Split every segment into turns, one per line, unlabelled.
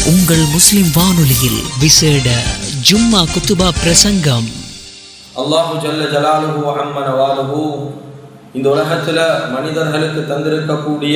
உங்கள் முஸ்லிம் வானொலியில் விசேட ஜும்மா குத்துபா பிரசங்கம்
அல்லாஹு ஜல்ல ஜலாலுஹு அம்மன வாலுஹு இந்த உலகத்தில் மனிதர்களுக்கு தந்திருக்கக்கூடிய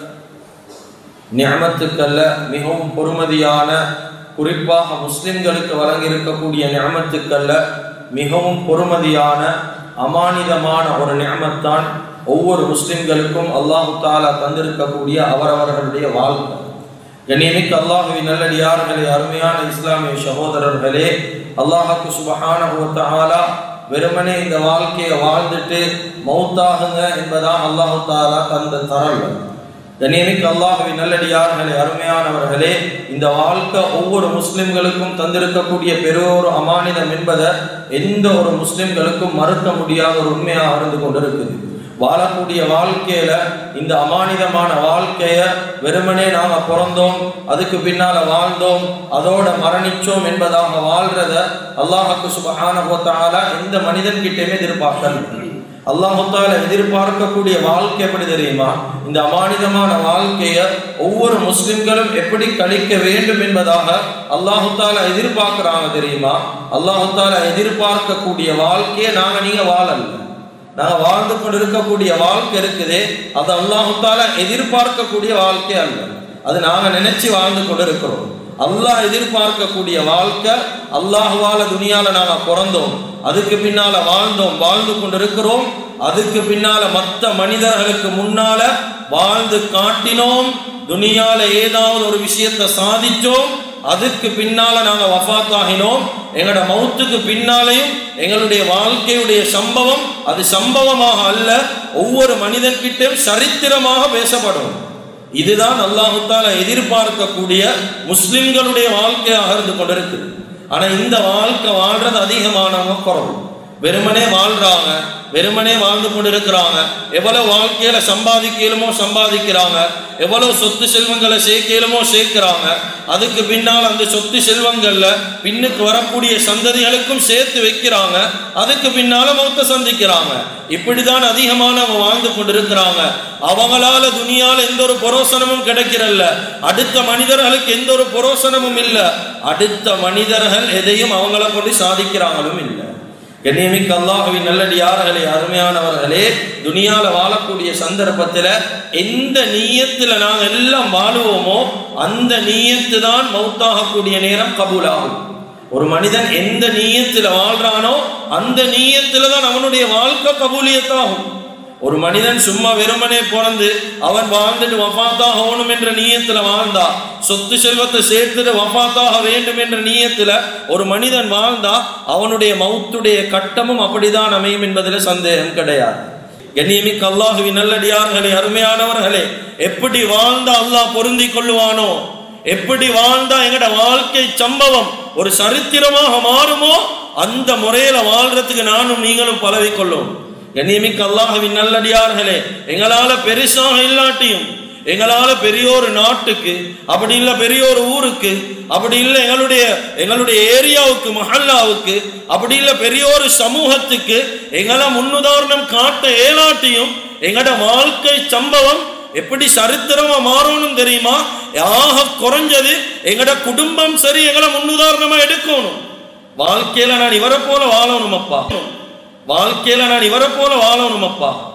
ஞாமத்துக்கல்ல மிகவும் பொறுமதியான குறிப்பாக முஸ்லிம்களுக்கு வழங்கியிருக்கக்கூடிய ஞாமத்துக்கல்ல மிகவும் பொறுமதியான அமானிதமான ஒரு ஞாமத்தான் ஒவ்வொரு முஸ்லிம்களுக்கும் அல்லாஹு தாலா தந்திருக்கக்கூடிய அவரவர்களுடைய வாழ்க்கை கண்ணியமிக்க அல்லாஹுவின் நல்லடியார்களே அருமையான இஸ்லாமிய சகோதரர்களே அல்லாஹுக்கு சுபஹானஹு தஆலா வெறுமனே இந்த வாழ்க்கையை வாழ்ந்துட்டு மௌத்தாகுங்க என்பதான் அல்லாஹு தாலா தந்த தரல் கண்ணியமிக்க அல்லாஹுவின் நல்லடியார்களே அருமையானவர்களே இந்த வாழ்க்கை ஒவ்வொரு முஸ்லிம்களுக்கும் தந்திருக்கக்கூடிய பெரியோரு அமானிதம் என்பதை எந்த ஒரு முஸ்லிம்களுக்கும் மறுக்க முடியாத ஒரு உண்மையாக இருந்து கொண்டிருக்குது வாழக்கூடிய வாழ்க்கையில இந்த அமானிதமான வாழ்க்கைய வெறுமனே நாம பிறந்தோம் அதுக்கு பின்னால வாழ்ந்தோம் அதோட மரணிச்சோம் என்பதாக வாழ்றத அல்லாஹுக்கு சுபஹான போத்தால எந்த மனிதன் கிட்டயுமே எதிர்பார்க்கல அல்லாஹால எதிர்பார்க்கக்கூடிய வாழ்க்கை எப்படி தெரியுமா இந்த அமானிதமான வாழ்க்கைய ஒவ்வொரு முஸ்லிம்களும் எப்படி கழிக்க வேண்டும் என்பதாக அல்லாஹு தாலா எதிர்பார்க்கிறாங்க தெரியுமா அல்லாஹு தாலா எதிர்பார்க்கக்கூடிய வாழ்க்கையை நாங்க நீங்க வாழல நாங்க வாழ்ந்து கொண்டு இருக்கக்கூடிய வாழ்க்கை இருக்குது அது அல்லாஹால எதிர்பார்க்கக்கூடிய வாழ்க்கை அல்ல அது நாங்க நினைச்சு வாழ்ந்து கொண்டு இருக்கிறோம் அல்லாஹ் எதிர்பார்க்கக்கூடிய வாழ்க்கை அல்லாஹுவால துனியால நாங்க பிறந்தோம் அதுக்கு பின்னால வாழ்ந்தோம் வாழ்ந்து கொண்டு இருக்கிறோம் அதுக்கு பின்னால மற்ற மனிதர்களுக்கு முன்னால வாழ்ந்து காட்டினோம் துனியால ஏதாவது ஒரு விஷயத்தை சாதிச்சோம் அதுக்கு பின்னால நாங்க வஃத் ஆகினோம் எங்களோட மௌத்துக்கு பின்னாலையும் எங்களுடைய வாழ்க்கையுடைய சம்பவம் அது சம்பவமாக அல்ல ஒவ்வொரு மனிதன்கிட்டும் சரித்திரமாக பேசப்படும் இதுதான் அல்லாஹுத்தால எதிர்பார்க்கக்கூடிய முஸ்லிம்களுடைய வாழ்க்கையாக இருந்து கொண்டிருக்கு ஆனா இந்த வாழ்க்கை வாழ்றது அதிகமானவங்க குறவு வெறுமனே வாழ்றாங்க வெறுமனே வாழ்ந்து கொண்டு இருக்கிறாங்க எவ்வளவு வாழ்க்கையில சம்பாதிக்கலுமோ சம்பாதிக்கிறாங்க எவ்வளவு சொத்து செல்வங்களை சேர்க்கலுமோ சேர்க்கிறாங்க அதுக்கு பின்னால் அந்த சொத்து செல்வங்கள்ல பின்னுக்கு வரக்கூடிய சந்ததிகளுக்கும் சேர்த்து வைக்கிறாங்க அதுக்கு பின்னால மௌத்த சந்திக்கிறாங்க இப்படிதான் அதிகமானவங்க வாழ்ந்து கொண்டு இருக்கிறாங்க அவங்களால துணியால எந்த ஒரு புரோசனமும் கிடைக்கிறல்ல அடுத்த மனிதர்களுக்கு எந்த ஒரு புரோசனமும் இல்லை அடுத்த மனிதர்கள் எதையும் அவங்கள கொண்டு சாதிக்கிறாங்களும் இல்லை கண்ணியமிக்க அல்லாஹுவின் நல்லடியார்களே அருமையானவர்களே துனியால வாழக்கூடிய சந்தர்ப்பத்தில் எந்த நீயத்தில் நாங்கள் எல்லாம் வாழுவோமோ அந்த நீயத்து தான் மௌத்தாகக்கூடிய நேரம் கபூலாகும் ஒரு மனிதன் எந்த நீயத்தில் வாழ்றானோ அந்த நீயத்தில் தான் அவனுடைய வாழ்க்கை கபூலியத்தாகும் ஒரு மனிதன் சும்மா வெறுமனே பிறந்து அவன் வாழ்ந்துட்டு வஃபாத்தாக ஆகணும் என்ற நீயத்தில் வாழ்ந்தா சொத்து செல்வத்தை சேர்த்துட்டு வஃபாத்தாக வேண்டும் என்ற நீயத்தில் ஒரு மனிதன் வாழ்ந்தா அவனுடைய மௌத்துடைய கட்டமும் அப்படிதான் அமையும் என்பதில் சந்தேகம் கிடையாது கண்ணியமிக்க அல்லாஹுவின் நல்லடியார்களே அருமையானவர்களே எப்படி வாழ்ந்தா அல்லாஹ் பொருந்தி கொள்ளுவானோ எப்படி வாழ்ந்தா எங்கட வாழ்க்கை சம்பவம் ஒரு சரித்திரமாக மாறுமோ அந்த முறையில வாழ்றதுக்கு நானும் நீங்களும் பழகிக்கொள்ளும் கண்ணியமிக்க அல்லாஹுவின் நல்லடியார்களே எங்களால பெருசாக இல்லாட்டியும் எங்களால பெரிய ஒரு நாட்டுக்கு அப்படி இல்லை பெரிய ஒரு ஊருக்கு அப்படி இல்லை எங்களுடைய எங்களுடைய ஏரியாவுக்கு மஹல்லாவுக்கு அப்படி இல்லை பெரிய ஒரு சமூகத்துக்கு எங்களை முன்னுதாரணம் காட்ட ஏலாட்டியும் எங்களோட வாழ்க்கை சம்பவம் எப்படி சரித்திரமா மாறணும் தெரியுமா ஆக குறைஞ்சது எங்களோட குடும்பம் சரி எங்களை முன்னுதாரணமா எடுக்கணும் வாழ்க்கையில நான் இவரை போல வாழணும் அப்பா வாழ்க்கையில நான் இவரை போல வாழணும் அப்பா